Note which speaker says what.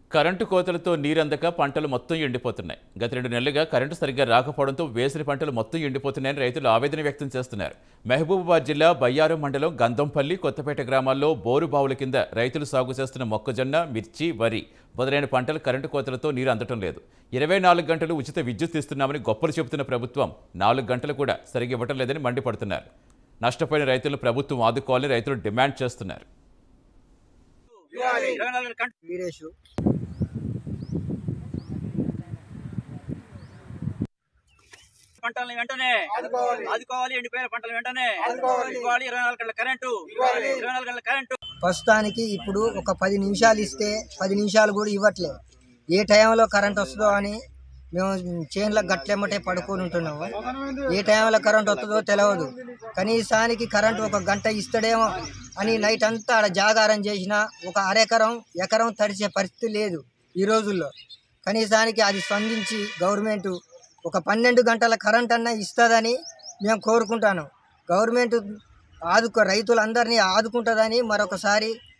Speaker 1: current కోతలతో నీరందక పంటలు మొత్తం ఎండిపోతున్నాయి గత రెండు నెలలుగా కరెంటు సరిగ్గా రాకపోవడంతో వేసిన పంటలు మొత్తం ఎండిపోతున్నాయని రైతులు ఆవేదన వ్యక్తం చేస్తున్నారు మహబూబాబాద్ జిల్లా బయ్యారం మండలం గంధంపల్లి కొత్తపేట గ్రామాల్లో బోరు బావుల కింద రైతులు సాగు చేస్తున్న మొక్కజొన్న మిర్చి వరి మొదలైన పంటలు కరెంటు కోతలతో నీరు అందటం లేదు ఇరవై నాలుగు గంటలు ఉచిత విద్యుత్ ఇస్తున్నామని గొప్పలు చెబుతున్న ప్రభుత్వం నాలుగు గంటలు కూడా సరిగ్గా ఇవ్వటం లేదని మండిపడుతున్నారు నష్టపోయిన రైతులను ప్రభుత్వం ఆదుకోవాలని రైతులు డిమాండ్ చేస్తున్నారు
Speaker 2: ఇరవై నాలుగు గంటలు
Speaker 3: వీరేషు
Speaker 2: పంటలను వెంటనే ఆదుకోవాలి ఎండిపోయిన పంటలు వెంటనే ఇవ్వాలి ఇరవై నాలుగు గంటల కరెంటు ఇరవై నాలుగు గంటల కరెంటు
Speaker 3: ప్రస్తుతానికి ఇప్పుడు ఒక పది నిమిషాలు ఇస్తే పది నిమిషాలు కూడా ఇవ్వట్లే ఏ టైంలో కరెంట్ వస్తుందో అని మేము చేన్ల గట్లెమ్మటే పడుకొని ఉంటున్నాము ఏ టైంలో కరెంట్ వస్తుందో తెలియదు కనీసానికి కరెంట్ ఒక గంట ఇస్తాడేమో అని నైట్ అంతా ఆడ జాగారం చేసిన ఒక అరెకరం ఎకరం తడిచే పరిస్థితి లేదు ఈ రోజుల్లో కనీసానికి అది స్పందించి గవర్నమెంట్ ఒక పన్నెండు గంటల కరెంట్ అన్న ఇస్తుందని మేము కోరుకుంటాను గవర్నమెంట్ ఆదుకో రైతులందరినీ ఆదుకుంటుందని మరొకసారి